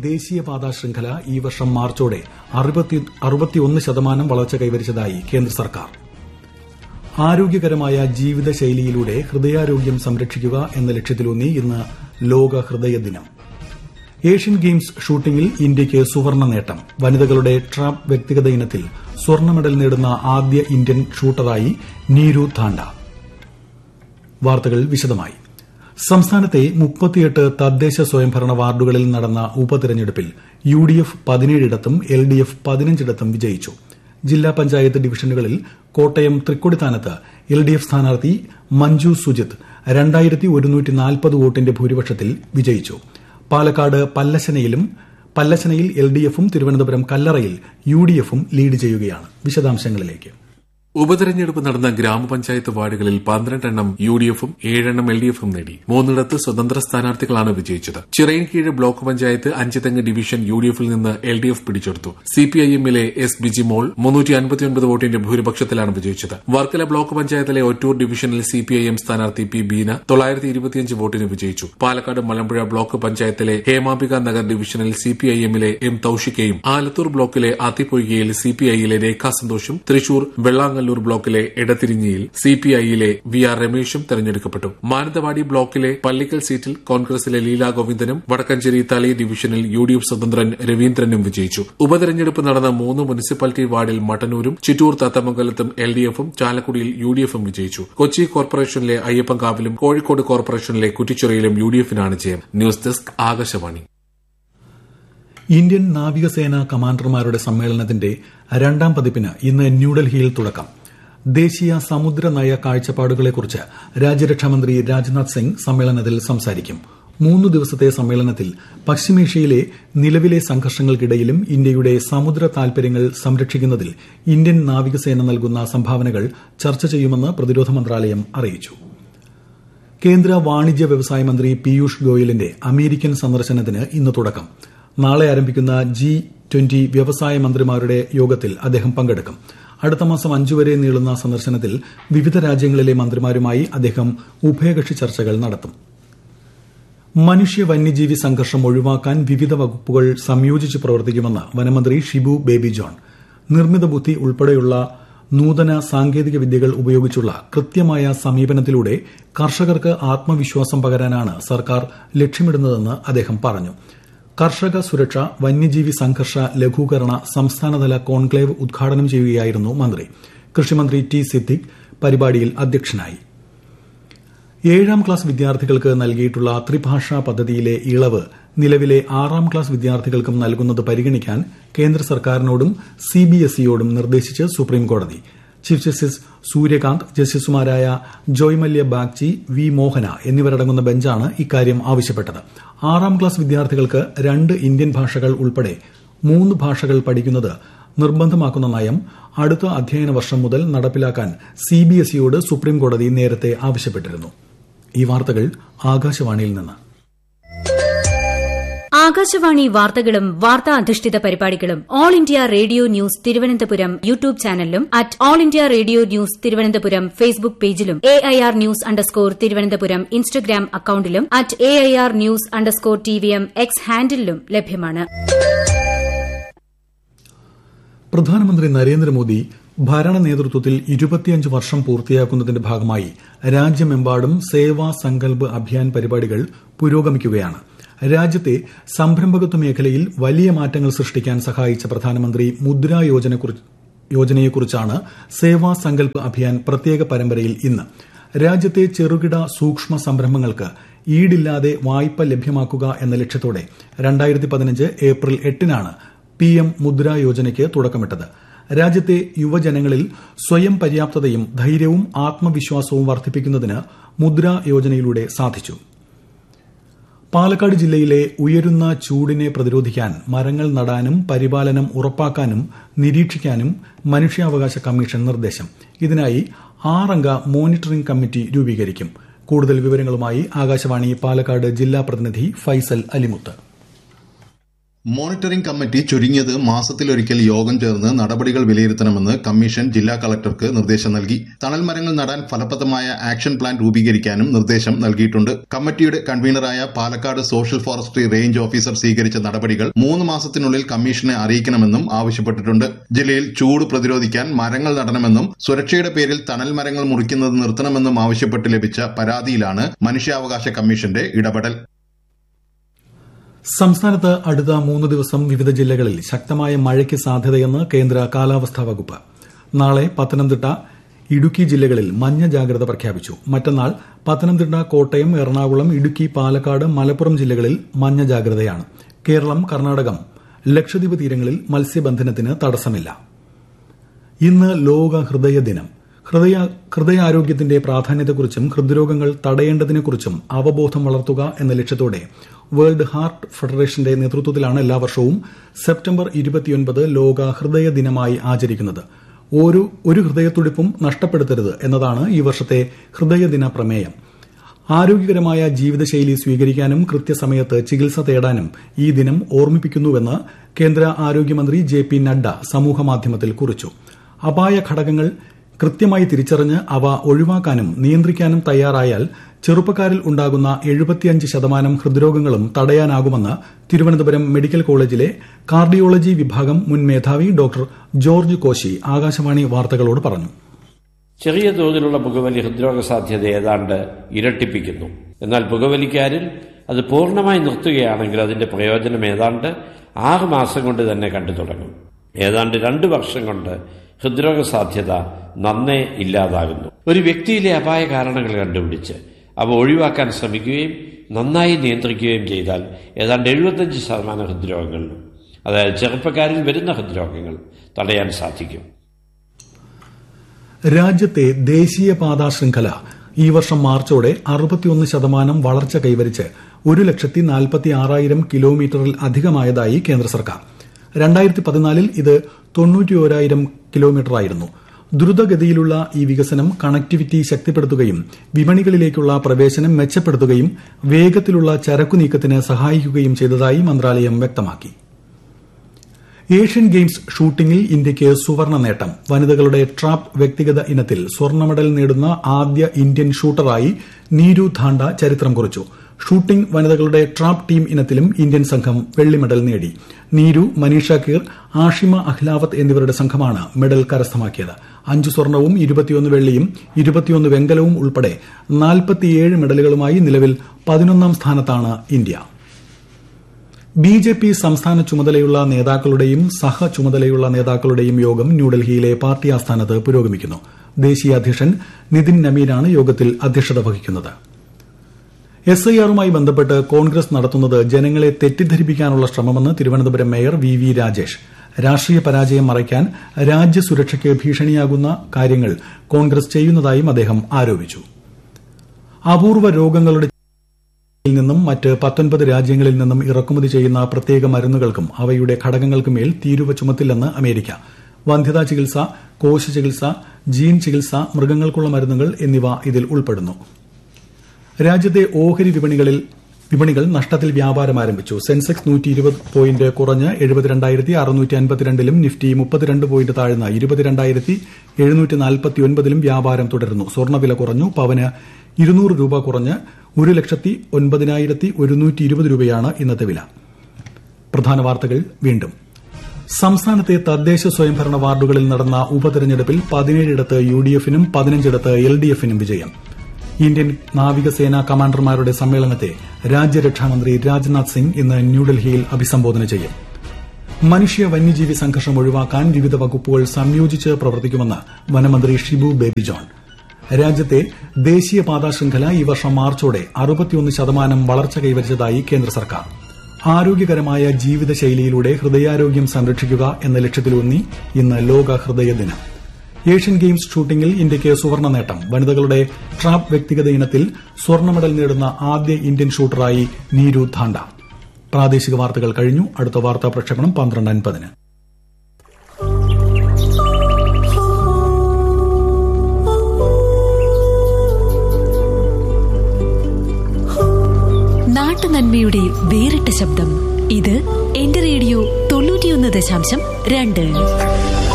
ദേശീയപാതാ ശൃംഖല ഈ വർഷം മാർച്ചോടെ അറുപത്തിയൊന്ന് ശതമാനം വളർച്ച കൈവരിച്ചതായി കേന്ദ്ര സർക്കാർ ആരോഗ്യകരമായ ജീവിതശൈലിയിലൂടെ ഹൃദയാരോഗ്യം സംരക്ഷിക്കുക എന്ന ലക്ഷ്യത്തിലൂന്നി ഇന്ന് ലോക ഹൃദയ ദിനം ഏഷ്യൻ ഗെയിംസ് ഷൂട്ടിംഗിൽ ഇന്ത്യയ്ക്ക് സുവർണ നേട്ടം വനിതകളുടെ ട്രാപ്പ് വ്യക്തിഗത ഇനത്തിൽ സ്വർണ്ണ മെഡൽ നേടുന്ന ആദ്യ ഇന്ത്യൻ ഷൂട്ടറായി നീരു താണ്ട വാർത്തകൾ വിശദമായി സംസ്ഥാനത്തെ മുപ്പത്തിയെട്ട് തദ്ദേശ സ്വയംഭരണ വാർഡുകളിൽ നടന്ന ഉപതെരഞ്ഞെടുപ്പിൽ യു ഡി എഫ് പതിനേഴിടത്തും എൽ ഡി എഫ് പതിനഞ്ചിടത്തും വിജയിച്ചു ജില്ലാ പഞ്ചായത്ത് ഡിവിഷനുകളിൽ കോട്ടയം തൃക്കൊടിത്താനത്ത് എൽ ഡി എഫ് സ്ഥാനാർത്ഥി മഞ്ജു സുജിത് രണ്ടായിരത്തി ഒരുന്നൂറ്റി നാൽപ്പത് വോട്ടിന്റെ ഭൂരിപക്ഷത്തിൽ വിജയിച്ചു പാലക്കാട് പല്ലശനയിലും പല്ലശനയിൽ എൽ ഡി എഫും തിരുവനന്തപുരം കല്ലറയിൽ യു ഡി എഫും ലീഡ് ചെയ്യുകയാണ് വിശദാംശങ്ങളിലേക്ക് ഉപതെരഞ്ഞെടുപ്പ് നടന്ന ഗ്രാമപഞ്ചായത്ത് വാർഡുകളിൽ പന്ത്രണ്ടെണ്ണം യു ഡി എഫും ഏഴെണ്ണം എൽ ഡി എഫും നേടി മൂന്നിടത്ത് സ്വതന്ത്ര സ്ഥാനാർത്ഥികളാണ് വിജയിച്ചത് Chirayinkeezhu block panchayat Anchuthengu division U D എഫിൽ നിന്ന് എൽ ഡി എഫ് പിടിച്ചെടുത്തു സി പി ഐ എമ്മിലെ എസ് ബിജിമോൾ മുന്നൂറ്റി അൻപത്തിയൊൻപത് വോട്ടിന്റെ ഭൂരിപക്ഷത്തിലാണ് വിജയിച്ചത് വർക്കല ബ്ലോക്ക് പഞ്ചായത്തിലെ ഒറ്റൂർ ഡിവിഷനിൽ സി പി ഐ എം സ്ഥാനാർത്ഥി പി ബീന തൊള്ളായിരത്തി ഇരുപത്തിയഞ്ച് വോട്ടിന് വിജയിച്ചു പാലക്കാട് മലമ്പുഴ ബ്ലോക്ക് പഞ്ചായത്തിലെ ഹേമാംബിക നഗർ ഡിവിഷനിൽ സി പി ഐ എമ്മിലെ എം തൌഷിക്കയും ആലത്തൂർ ബ്ലോക്കിലെ ആത്തിപ്പൊയ്കയിൽ സി പി ഐയിലെ രേഖാ സന്തോഷും തൃശൂർ വെള്ളാങ്ങൽ കല്ലൂർ ബ്ലോക്കിലെ എടത്തിരിഞ്ഞിയിൽ സി പി ഐയിലെ വി ആർ രമേശും തെരഞ്ഞെടുക്കപ്പെട്ടു മാനന്തവാടി ബ്ലോക്കിലെ പള്ളിക്കൽ സീറ്റിൽ കോൺഗ്രസിലെ ലീല ഗോവിന്ദനും വടക്കഞ്ചേരി തളി ഡിവിഷനിൽ യു ഡി എഫ് സ്വതന്ത്രൻ രവീന്ദ്രനും വിജയിച്ചു ഉപതെരഞ്ഞെടുപ്പ് നടന്ന മൂന്ന് മുനിസിപ്പാലിറ്റി വാർഡിൽ മട്ടന്നൂരും ചിറ്റൂർ തത്തമംഗലത്തും എൽ ഡി എഫും ചാലക്കുടിയിൽ യു ഡി എഫും വിജയിച്ചു കൊച്ചി കോർപ്പറേഷനിലെ അയ്യപ്പൻകാവിലും കോഴിക്കോട് കോർപ്പറേഷനിലെ കുറ്റിച്ചിറയിലും യു ഡി എഫിനാണ് ജയം ന്യൂസ് ഡെസ്ക് ആകാശവാണി ഇന്ത്യൻ നാവികസേന കമാൻഡർമാരുടെ സമ്മേളനത്തിന്റെ രണ്ടാം പതിപ്പിന് ഇന്ന് ന്യൂഡൽഹിയിൽ തുടക്കം ദേശീയ സമുദ്ര നയ കാഴ്ചപ്പാടുകളെക്കുറിച്ച് രാജ്യരക്ഷാമന്ത്രി രാജ്നാഥ് സിംഗ് സമ്മേളനത്തിൽ സംസാരിക്കും മൂന്നു ദിവസത്തെ സമ്മേളനത്തിൽ പശ്ചിമേഷ്യയിലെ നിലവിലെ സംഘർഷങ്ങൾക്കിടയിലും ഇന്ത്യയുടെ സമുദ്ര താൽപര്യങ്ങൾ സംരക്ഷിക്കുന്നതിൽ ഇന്ത്യൻ നാവികസേന നൽകുന്ന സംഭാവനകൾ ചർച്ച ചെയ്യുമെന്ന് പ്രതിരോധ മന്ത്രാലയം അറിയിച്ചു കേന്ദ്ര വാണിജ്യ വ്യവസായ മന്ത്രി പീയൂഷ് ഗോയലിന്റെ അമേരിക്കൻ സന്ദർശനത്തിന് ഇന്ന് തുടക്കം നാളെ ആരംഭിക്കുന്ന ജി ട്വന്റി വ്യവസായ മന്ത്രിമാരുടെ യോഗത്തിൽ അദ്ദേഹം പങ്കെടുക്കും അടുത്ത മാസം അഞ്ചുവരെ നീളുന്ന സന്ദർശനത്തിൽ വിവിധ രാജ്യങ്ങളിലെ മന്ത്രിമാരുമായി അദ്ദേഹം ഉഭയകക്ഷി ചർച്ചകൾ നടത്തും മനുഷ്യ വന്യജീവി സംഘർഷം ഒഴിവാക്കാൻ വിവിധ വകുപ്പുകൾ സംയോജിച്ച് പ്രവർത്തിക്കുമെന്ന് വനമന്ത്രി ഷിബു ബേബി ജോൺ നിർമ്മിത ബുദ്ധി ഉൾപ്പെടെയുള്ള നൂതന സാങ്കേതിക വിദ്യകൾ ഉപയോഗിച്ചുള്ള കൃത്യമായ സമീപനത്തിലൂടെ കർഷകർക്ക് ആത്മവിശ്വാസം പകരാനാണ് സർക്കാർ ലക്ഷ്യമിടുന്നതെന്ന് അദ്ദേഹം പറഞ്ഞു കർഷക സുരക്ഷ വന്യജീവി സംഘർഷ ലഘൂകരണ സംസ്ഥാനതല കോൺക്ലേവ് ഉദ്ഘാടനം ചെയ്യുകയായിരുന്നു മന്ത്രി കൃഷിമന്ത്രി ടി സിദ്ദിഖ് പരിപാടിയിൽ അധ്യക്ഷനായി ഏഴാം ക്ലാസ് വിദ്യാർത്ഥികൾക്ക് നൽകിയിട്ടുള്ള ത്രിഭാഷാ പദ്ധതിയിലെ ഇളവ് നിലവിലെ ആറാം ക്ലാസ് വിദ്യാർത്ഥികൾക്കും നൽകുന്നത് പരിഗണിക്കാൻ കേന്ദ്ര സർക്കാരിനോടും സിബിഎസ്ഇയോടും നിർദ്ദേശിച്ച് സുപ്രീംകോടതി ചീഫ് ജസ്റ്റിസ് സൂര്യകാന്ത് ജസ്റ്റിസുമാരായ ജോയ് മല്യ ബാഗ്ചി വി മോഹന എന്നിവരടങ്ങുന്ന ബെഞ്ചാണ് ഇക്കാര്യം ആവശ്യപ്പെട്ടത് ആറാം ക്ലാസ് വിദ്യാർത്ഥികൾക്ക് രണ്ട് ഇന്ത്യൻ ഭാഷകൾ ഉൾപ്പെടെ മൂന്ന് ഭാഷകൾ പഠിക്കുന്നത് നിർബന്ധമാക്കുന്ന നയം അടുത്ത അധ്യയന വർഷം മുതൽ നടപ്പിലാക്കാൻ സിബിഎസ്ഇയോട് സുപ്രീംകോടതി നേരത്തെ ആവശ്യപ്പെട്ടിരുന്നു ഈ വാർത്തകൾ ആകാശവാണിയിൽ നിന്ന് ആകാശവാണി വാർത്തകളും വാർത്താ അധിഷ്ഠിത പരിപാടികളും All India Radio news Thiruvananthapuram YouTube ചാനലിലും at All India Radio news Thiruvananthapuram Facebook പേജിലും A I R news underscore Thiruvananthapuram Instagram അക്കൌണ്ടിലും at A I R news underscore T V M X ഹാൻഡിലും ലഭ്യമാണ് പ്രധാനമന്ത്രി നരേന്ദ്രമോദി ഭരണ നേതൃത്വത്തിൽ ഇരുപത്തിയഞ്ച് വർഷം പൂർത്തിയാക്കുന്നതിന്റെ ഭാഗമായി രാജ്യമെമ്പാടും സേവാ സങ്കൽപ് അഭിയാൻ പരിപാടികൾ പുരോഗമിക്കുകയാണ് രാജ്യത്തെ സംരംഭകത്വ മേഖലയിൽ വലിയ മാറ്റങ്ങൾ സൃഷ്ടിക്കാൻ സഹായിച്ച പ്രധാനമന്ത്രി മുദ്രാ യോജനയെക്കുറിച്ചാണ് സേവാ സങ്കൽപ് അഭിയാൻ പ്രത്യേക പരമ്പരയിൽ ഇന്ന് രാജ്യത്തെ ചെറുകിട സൂക്ഷ്മ സംരംഭങ്ങൾക്ക് ഈടില്ലാതെ വായ്പ ലഭ്യമാക്കുക എന്ന ലക്ഷ്യത്തോടെ രണ്ടായിരത്തി പതിനഞ്ച് ഏപ്രിൽ എട്ടിനാണ് പി എം മുദ്രാ യോജനയ്ക്ക് തുടക്കമിട്ടത് രാജ്യത്തെ യുവജനങ്ങളിൽ സ്വയം പര്യാപ്തതയും ധൈര്യവും ആത്മവിശ്വാസവും വർദ്ധിപ്പിക്കുന്നതിന് മുദ്രാ യോജനയിലൂടെ സാധിച്ചു പാലക്കാട് ജില്ലയിലെ ഉയരുന്ന ചൂടിനെ പ്രതിരോധിക്കാൻ മരങ്ങൾ നടാനും പരിപാലനം ഉറപ്പാക്കാനും നിരീക്ഷിക്കാനും മനുഷ്യാവകാശ കമ്മീഷൻ നിർദ്ദേശം ഇതിനായി ആറംഗ മോണിറ്ററിംഗ് കമ്മിറ്റി രൂപീകരിക്കും കൂടുതൽ വിവരങ്ങളുമായി ആകാശവാണി പാലക്കാട് ജില്ലാ പ്രതിനിധി ഫൈസൽ അലിമുത്ത് മോണിറ്ററിംഗ് കമ്മിറ്റി ചുരുങ്ങിയത് മാസത്തിലൊരിക്കൽ യോഗം ചേർന്ന് നടപടികൾ വിലയിരുത്തണമെന്ന് കമ്മീഷൻ ജില്ലാ കളക്ടർക്ക് നിർദ്ദേശം നൽകി തണൽ മരങ്ങൾ നടാൻ ഫലപ്രദമായ ആക്ഷൻ പ്ലാൻ രൂപീകരിക്കാനും നിർദ്ദേശം നൽകിയിട്ടുണ്ട് കമ്മിറ്റിയുടെ കൺവീനറായ Palakkad social forestry range officer സ്വീകരിച്ച നടപടികൾ മൂന്ന് മാസത്തിനുള്ളിൽ കമ്മീഷനെ അറിയിക്കണമെന്നും ആവശ്യപ്പെട്ടിട്ടുണ്ട് ജില്ലയിൽ ചൂട് പ്രതിരോധിക്കാൻ മരങ്ങൾ നടണമെന്നും സുരക്ഷയുടെ പേരിൽ തണൽ മരങ്ങൾ മുറിക്കുന്നത് നിർത്തണമെന്നും ആവശ്യപ്പെട്ട് ലഭിച്ച പരാതിയിലാണ് മനുഷ്യാവകാശ കമ്മീഷന്റെ ഇടപെടൽ സംസ്ഥാനത്ത് അടുത്ത മൂന്ന് ദിവസം വിവിധ ജില്ലകളിൽ ശക്തമായ മഴയ്ക്ക് സാധ്യതയെന്ന് കേന്ദ്ര കാലാവസ്ഥാ വകുപ്പ് നാളെ പത്തനംതിട്ട ഇടുക്കി ജില്ലകളിൽ മഞ്ഞ ജാഗ്രത പ്രഖ്യാപിച്ചു മറ്റന്നാൾ പത്തനംതിട്ട കോട്ടയം എറണാകുളം ഇടുക്കി പാലക്കാട് മലപ്പുറം ജില്ലകളിൽ മഞ്ഞ ജാഗ്രതയാണ് കേരളം കർണാടകം ലക്ഷദ്വീപ് തീരങ്ങളിൽ മത്സ്യബന്ധനത്തിന് തടസ്സമില്ല ഇന്ന് ലോക ഹൃദയ ദിനം ഹൃദയ ഹൃദയാരോഗ്യത്തിന്റെ പ്രാധാന്യത്തെക്കുറിച്ചും ഹൃദ്രോഗങ്ങൾ തടയേണ്ടതിനെക്കുറിച്ചും അവബോധം വളർത്തുക എന്ന ലക്ഷ്യത്തോടെ വേൾഡ് ഹാർട്ട് ഫെഡറേഷന്റെ നേതൃത്വത്തിലാണ് എല്ലാ വർഷവും സെപ്റ്റംബർ ഇരുപത്തിയൊൻപത് ലോക ഹൃദയ ദിനമായി ആചരിക്കുന്നത് ഒരു ഒരു ഹൃദയത്തുടിപ്പും നഷ്ടപ്പെടുത്തരുത് എന്നതാണ് ഈ വർഷത്തെ ഹൃദയദിന പ്രമേയം ആരോഗ്യകരമായ ജീവിതശൈലി സ്വീകരിക്കാനും കൃത്യസമയത്ത് ചികിത്സ തേടാനും ഈ ദിനം ഓർമ്മിപ്പിക്കുന്നുവെന്ന് കേന്ദ്ര ആരോഗ്യമന്ത്രി ജെ പി നഡ്ഡ സമൂഹമാധ്യമത്തിൽ കുറിച്ചു അപായ ഘടകങ്ങൾ കൃത്യമായി തിരിച്ചറിഞ്ഞ് അവ ഒഴിവാക്കാനും നിയന്ത്രിക്കാനും തയ്യാറായാൽ ചെറുപ്പക്കാരിൽ ഉണ്ടാകുന്ന എഴുപത്തിയഞ്ച് ശതമാനം ഹൃദ്രോഗങ്ങളും തടയാനാകുമെന്ന് തിരുവനന്തപുരം മെഡിക്കൽ കോളേജിലെ കാർഡിയോളജി വിഭാഗം മുൻ മേധാവി ഡോക്ടർ ജോർജ് കോശി ആകാശവാണി വാർത്തകളോട് പറഞ്ഞു ചെറിയ തോതിലുള്ള പുകവലി ഹൃദ്രോഗ സാധ്യത ഏതാണ്ട് ഇരട്ടിപ്പിക്കുന്നു എന്നാൽ പുകവലിക്കാരിൽ അത് പൂർണ്ണമായി നിർത്തുകയാണെങ്കിൽ അതിന്റെ പ്രയോജനം ഏതാണ്ട് ആറ് മാസം കൊണ്ട് തന്നെ കണ്ടു തുടങ്ങും ഏതാണ്ട് രണ്ടു വർഷം കൊണ്ട് ഹൃദ്രോഗ സാധ്യത നന്നേ ഇല്ലാതാകുന്നു ഒരു വ്യക്തിയിലെ അപായ കാരണങ്ങൾ കണ്ടുപിടിച്ച് അവ ഒഴിവാക്കാൻ ശ്രമിക്കുകയും നന്നായി നിയന്ത്രിക്കുകയും ചെയ്താൽ ഏതാണ്ട് എഴുപത്തഞ്ച് ശതമാനം ഹൃദ്രോഗങ്ങളിലും അതായത് ചെറുപ്പക്കാരിൽ വരുന്ന ഹൃദ്രോഗങ്ങൾ തടയാൻ സാധിക്കും രാജ്യത്തെ ദേശീയപാതാ ശൃംഖല ഈ വർഷം മാർച്ചോടെ അറുപത്തിയൊന്ന് ശതമാനം വളർച്ച കൈവരിച്ച് ഒരു ലക്ഷത്തി നാൽപ്പത്തി ആറായിരം കിലോമീറ്ററിൽ അധികമായതായി കേന്ദ്ര സർക്കാർ രണ്ടായിരത്തി പതിനാലിൽ ഇത് തൊണ്ണൂറ്റിയോരായിരം കിലോമീറ്ററായിരുന്നു ദ്രുതഗതിയിലുള്ള ഈ വികസനം കണക്ടിവിറ്റി ശക്തിപ്പെടുത്തുകയും വിപണികളിലേക്കുള്ള പ്രവേശനം മെച്ചപ്പെടുത്തുകയും വേഗത്തിലുള്ള ചരക്കു നീക്കത്തിന് സഹായിക്കുകയും ചെയ്തതായി മന്ത്രാലയം വ്യക്തമാക്കി ഏഷ്യൻ ഗെയിംസ് ഷൂട്ടിംഗിൽ ഇന്ത്യയ്ക്ക് സുവർണ നേട്ടം വനിതകളുടെ ട്രാപ്പ് വ്യക്തിഗത ഇനത്തിൽ സ്വർണ്ണ മെഡൽ നേടുന്ന ആദ്യ ഇന്ത്യൻ ഷൂട്ടറായി നീരു ധാണ്ട ചരിത്രം കുറിച്ചു ഷൂട്ടിംഗ് വനിതകളുടെ ട്രാപ്പ് ടീം ഇനത്തിലും ഇന്ത്യൻ സംഘം വെള്ളി മെഡൽ നേടി നീരു മനീഷ കീർ ആഷിമ അഹ്ലാവത്ത് എന്നിവരുടെ സംഘമാണ് മെഡൽ കരസ്ഥമാക്കിയത് അഞ്ച് സ്വർണവും ഇരുപത്തിയൊന്ന് വെള്ളിയും ഇരുപത്തിയൊന്ന് വെങ്കലവും ഉൾപ്പെടെ നാൽപ്പത്തിയേഴ് മെഡലുകളുമായി നിലവിൽ പതിനൊന്നാം സ്ഥാനത്താണ് ഇന്ത്യ ബി ജെ പി സംസ്ഥാന ചുമതലയുള്ള നേതാക്കളുടെയും സഹ ചുമതലയുള്ള നേതാക്കളുടെയും യോഗം ന്യൂഡൽഹിയിലെ പാർട്ടി ആസ്ഥാനത്ത് പുരോഗമിക്കുന്നു ദേശീയ അധ്യക്ഷൻ നിതിൻ നമീനാണ് യോഗത്തിൽ അധ്യക്ഷത വഹിക്കുന്നത് എസ് ഐ ആറുമായി ബന്ധപ്പെട്ട് കോൺഗ്രസ് നടത്തുന്നത് ജനങ്ങളെ തെറ്റിദ്ധരിപ്പിക്കാനുള്ള ശ്രമമെന്ന് Thiruvananthapuram mayor V V Rajesh രാഷ്ട്രീയ പരാജയം മറയ്ക്കാൻ രാജ്യസുരക്ഷയ്ക്ക് ഭീഷണിയാകുന്ന കാര്യങ്ങൾ കോൺഗ്രസ് ചെയ്യുന്നതായും അദ്ദേഹം ആരോപിച്ചു അപൂർവ രോഗങ്ങളുടെ യിൽ നിന്നും മറ്റ് പത്തൊൻപത് രാജ്യങ്ങളിൽ നിന്നും ഇറക്കുമതി ചെയ്യുന്ന പ്രത്യേക മരുന്നുകൾക്കും അവയുടെ ഘടകങ്ങൾക്കുമേൽ തീരുവ ചുമത്തില്ലെന്ന് അമേരിക്ക വന്ധ്യതാ ചികിത്സ കോശ ചികിത്സ ജീൻ ചികിത്സ മൃഗങ്ങൾക്കുള്ള മരുന്നുകൾ എന്നിവ ഇതിൽ ഉൾപ്പെടുന്നു രാജ്യത്തെ ഓഹരി വിപണികളിൽ വിപണികൾ നഷ്ടത്തിൽ വ്യാപാരം ആരംഭിച്ചു സെൻസെക്സ് നൂറ്റി ഇരുപത് പോയിന്റ് കുറഞ്ഞ് എഴുപത്തിരണ്ടായിരത്തി അറുന്നൂറ്റി അൻപത്തിരണ്ടിലും നിഫ്റ്റി മുപ്പത്തിരണ്ട് പോയിന്റ് താഴ്ന്ന് ഇരുപത്തിരണ്ടായിരത്തി എഴുന്നൂറ്റി നാൽപ്പത്തിയൊൻപതിലും വ്യാപാരം തുടരുന്നു സ്വർണ്ണവില കുറഞ്ഞു പവന് ഇരുന്നൂറ് രൂപ കുറഞ്ഞ് ഒരു ലക്ഷത്തി ഒൻപതിനായിരത്തി ഒരുന്നൂറ്റി ഇരുപത് രൂപയാണ് ഇന്നത്തെ വില പ്രധാന വാർത്തകൾ വീണ്ടും സംസ്ഥാനത്തെ തദ്ദേശ സ്വയംഭരണ വാർഡുകളിൽ നടന്ന ഉപതെരഞ്ഞെടുപ്പിൽ പതിനേഴിടത്ത് യു ഡി എഫിനും പതിനഞ്ചിടത്ത് എൽ ഡി എഫിനും വിജയം ഇന്ത്യൻ നാവികസേനാ കമാൻഡർമാരുടെ സമ്മേളനത്തെ രാജ്യരക്ഷാമന്ത്രി രാജ്നാഥ് സിംഗ് ഇന്ന് ന്യൂഡൽഹിയിൽ അഭിസംബോധന ചെയ്യും മനുഷ്യ വന്യജീവി സംഘർഷം ഒഴിവാക്കാൻ വിവിധ വകുപ്പുകൾ സംയോജിച്ച് പ്രവർത്തിക്കുമെന്ന് വനമന്ത്രി ഷിബു ബേബി ജോൺ രാജ്യത്തെ ദേശീയപാതാ ശൃംഖല ഈ വർഷം മാർച്ചോടെ അറുപത്തിയൊന്ന് ശതമാനം വളർച്ച കൈവരിച്ചതായി കേന്ദ്ര സർക്കാർ ആരോഗ്യകരമായ ജീവിതശൈലിയിലൂടെ ഹൃദയാരോഗ്യം സംരക്ഷിക്കുക എന്ന ലക്ഷ്യത്തിലൂന്നി ഇന്ന് ലോക ഹൃദയ ദിനം ഏഷ്യൻ ഗെയിംസ് ഷൂട്ടിംഗിൽ ഇന്ത്യയ്ക്ക് സുവർണ്ണ നേട്ടം വനിതകളുടെ ട്രാപ്പ് വ്യക്തിഗത ഇനത്തിൽ സ്വർണ്ണ മെഡൽ നേടുന്ന ആദ്യ ഇന്ത്യൻ ഷൂട്ടറായി നീരു ധാണ്ട പ്രാദേശിക വാർത്തകൾ കഴിഞ്ഞു അടുത്ത വാർത്താ പ്രക്ഷേപണം പന്ത്രണ്ട് അൻപതിന് നാട്ടുനന്മയുടെ വേറിട്ട ശബ്ദം ഇത് എന്റെ റേഡിയോ തൊണ്ണൂറ്റിയൊന്ന് ദശാംശം രണ്ട്